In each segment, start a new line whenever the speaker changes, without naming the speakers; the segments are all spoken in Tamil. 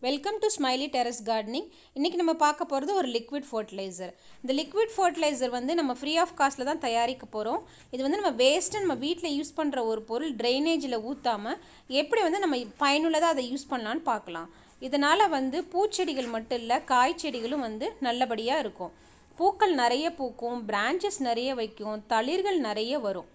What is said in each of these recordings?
welcome to Smiley terrace gardening இன்றைக்கி நம்ம பார்க்க போகிறது ஒரு லிக்விட் ஃபர்டிலைசர் இந்த லிக்விட் ஃபர்டிலைசர் வந்து நம்ம ஃப்ரீ ஆஃப் காஸ்ட்டில் தான் தயாரிக்க போகிறோம் இது வந்து நம்ம வேஸ்ட்டு நம்ம வீட்டில் யூஸ் பண்ணுற ஒரு பொருள் ட்ரைனேஜில் ஊற்றாமல் எப்படி வந்து நம்ம பயனுள்ளதாக அதை யூஸ் பண்ணலான்னு பார்க்கலாம் இதனால் வந்து பூச்செடிகள் மட்டும் இல்லை காய் செடிகளும் வந்து நல்லபடியாக இருக்கும் பூக்கள் நிறைய பூக்கும் பிரான்ச்சஸ் நிறைய வைக்கும் தளிர்கள் நிறைய வரும்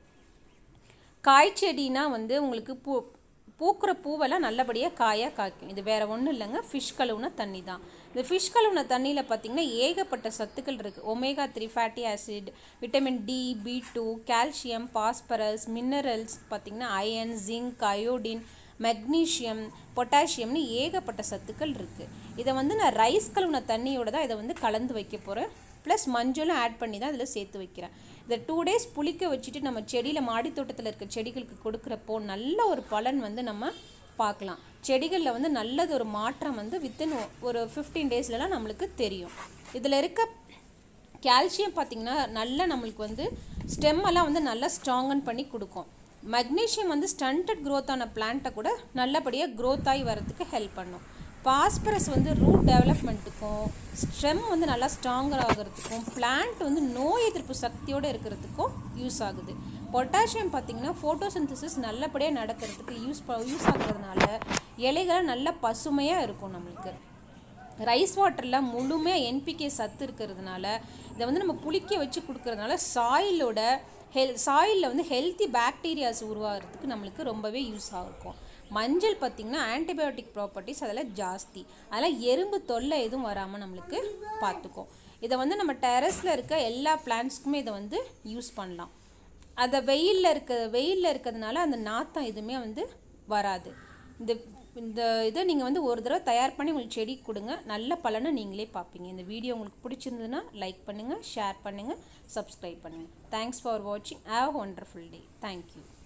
காய் செடினா வந்து உங்களுக்கு பூ பூக்கிற பூவெல்லாம் நல்லபடியாக காயாக காய்க்கும் இது வேறு ஒன்றும் இல்லைங்க ஃபிஷ் கழுவுன தண்ணி தான் இந்த ஃபிஷ் கழுவுன தண்ணியில் பார்த்திங்கன்னா ஏகப்பட்ட சத்துக்கள் இருக்குது omega three fatty acid vitamin D B two calcium phosphorus minerals பார்த்திங்கன்னா அயன் ஜிங்க் அயோடின் மெக்னீஷியம் பொட்டாசியம்னு ஏகப்பட்ட சத்துக்கள் இருக்குது இதை வந்து நான் ரைஸ் கழுவுன தண்ணியோட தான் இதை வந்து கலந்து வைக்க போகிறேன் ப்ளஸ் மஞ்சளும் ஆட் பண்ணி தான் இதில் சேர்த்து வைக்கிறேன் இதை டூ டேஸ் புளிக்க வச்சுட்டு நம்ம செடியில் மாடி தோட்டத்தில் இருக்க செடிகளுக்கு கொடுக்குறப்போ நல்ல ஒரு பலன் வந்து நம்ம பார்க்கலாம் செடிகளில் வந்து நல்லது ஒரு மாற்றம் வந்து வித்தின் ஒரு ஃபிஃப்டீன் டேஸ்லலாம் நம்மளுக்கு தெரியும் இதில் இருக்க கால்சியம் பார்த்திங்கன்னா நல்லா நம்மளுக்கு வந்து ஸ்டெம் எல்லாம் வந்து நல்லா ஸ்ட்ராங்கன் பண்ணி கொடுக்கும் மெக்னீஷியம் வந்து ஸ்டண்டட் க்ரோத் ஆன பிளான்ட்டை கூட நல்லபடியாக க்ரோத் ஆகி வரதுக்கு ஹெல்ப் பண்ணும் பாஸ்பரஸ் வந்து ரூட் டெவலப்மெண்ட்டுக்கும் ஸ்ட்ரெம் வந்து நல்லா ஸ்ட்ராங்கர் ஆகிறதுக்கும் பிளான்ட் வந்து நோய் எதிர்ப்பு சக்தியோடு இருக்கிறதுக்கும் யூஸ் ஆகுது பொட்டாசியம் பார்த்திங்கன்னா ஃபோட்டோசிந்தசிஸ் நல்லபடியாக நடக்கிறதுக்கு யூஸ் ப யூஸ் ஆகுறதுனால இலைகள் நல்லா பசுமையாக இருக்கும் நம்மளுக்கு ரைஸ் வாட்டரில் முழுமையாக என்பிகே சத்து இருக்கிறதுனால இதை வந்து நம்ம புளிக்க வச்சு கொடுக்கறதுனால சாயிலோட ஹெல் சாயிலில் வந்து ஹெல்த்தி பாக்டீரியாஸ் உருவாகிறதுக்கு நம்மளுக்கு ரொம்பவே யூஸ் ஆகிருக்கும் மஞ்சள் பார்த்திங்கன்னா ஆன்டிபயோட்டிக் ப்ராப்பர்ட்டிஸ் அதில் ஜாஸ்தி அதெல்லாம் எறும்பு தொல்லை எதுவும் வராமல் நம்மளுக்கு பார்த்துக்கும் இதை வந்து நம்ம டெரஸில் இருக்க எல்லா பிளான்ட்ஸ்க்குமே இதை வந்து யூஸ் பண்ணலாம் அதை வெயிலில் இருக்க வெயிலில் இருக்கிறதுனால அந்த நாத்தம் எதுவுமே வந்து வராது இந்த இந்த இதை நீங்கள் வந்து ஒரு தடவை தயார் பண்ணி உங்களுக்கு செடி கொடுங்க நல்ல பலனை நீங்களே பார்ப்பீங்க இந்த வீடியோ உங்களுக்கு பிடிச்சிருந்ததுன்னா லைக் பண்ணுங்கள் ஷேர் பண்ணுங்கள் சப்ஸ்கிரைப் பண்ணுங்கள் தேங்க்ஸ் ஃபார் வாட்சிங் ஹாவ் ஒண்டர்ஃபுல் டே தேங்க்யூ